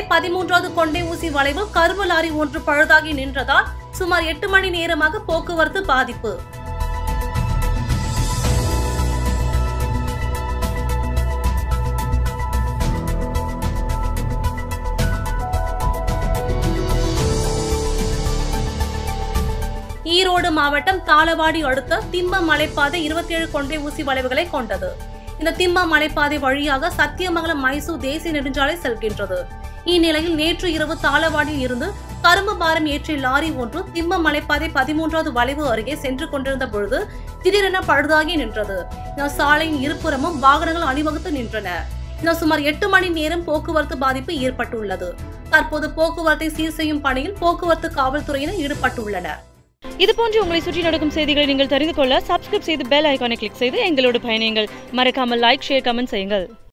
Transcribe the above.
பதிமூன்றாவது கொண்டை ஊசி வளைவில் கரும்பு லாரி ஒன்று பழுதாகி நின்றதால் சுமார் எட்டு மணி நேரமாக போக்குவரத்து பாதிப்பு ஈரோடு மாவட்டம் தாளவாடி அடுத்த திம்ப மலைப்பாதை இருபத்தி ஏழு கொண்டை ஊசி வளைவுகளை கொண்டது இந்த திம்ப மலைப்பாதை வழியாக சத்தியமங்கலம் மைசூர் தேசிய நெடுஞ்சாலை செல்கின்றது இந்நிலையில் நேற்று இரவு தாளவாடியில் இருந்து கரும்பு பாரம் ஏற்றிய லாரி ஒன்று திம்ப மலைப்பாதை பதிமூன்றாவது வளைவு அருகே சென்று கொண்டிருந்த பொழுது திடீரென பழுதாகி நின்றது இந்த சாலையின் இருபுறமும் வாகனங்கள் அணிவகுத்து நின்றன இந்த சுமார் எட்டு மணி நேரம் போக்குவரத்து பாதிப்பு ஏற்பட்டுள்ளது தற்போது போக்குவரத்தை சீர் செய்யும் பணியில் போக்குவரத்து காவல்துறையினர் ஈடுபட்டுள்ளனர் இது போன்று உங்களை சுற்றி நடக்கும் செய்திகளை நீங்கள் தெரிந்து கொள்ள சப்ஸ்கிரைப் செய்து பெல் ஐகானை கிளிக் செய்து எங்களோடு பயணியுங்கள் மறக்காமல் லைக் ஷேர் கமெண்ட் செய்யுங்கள்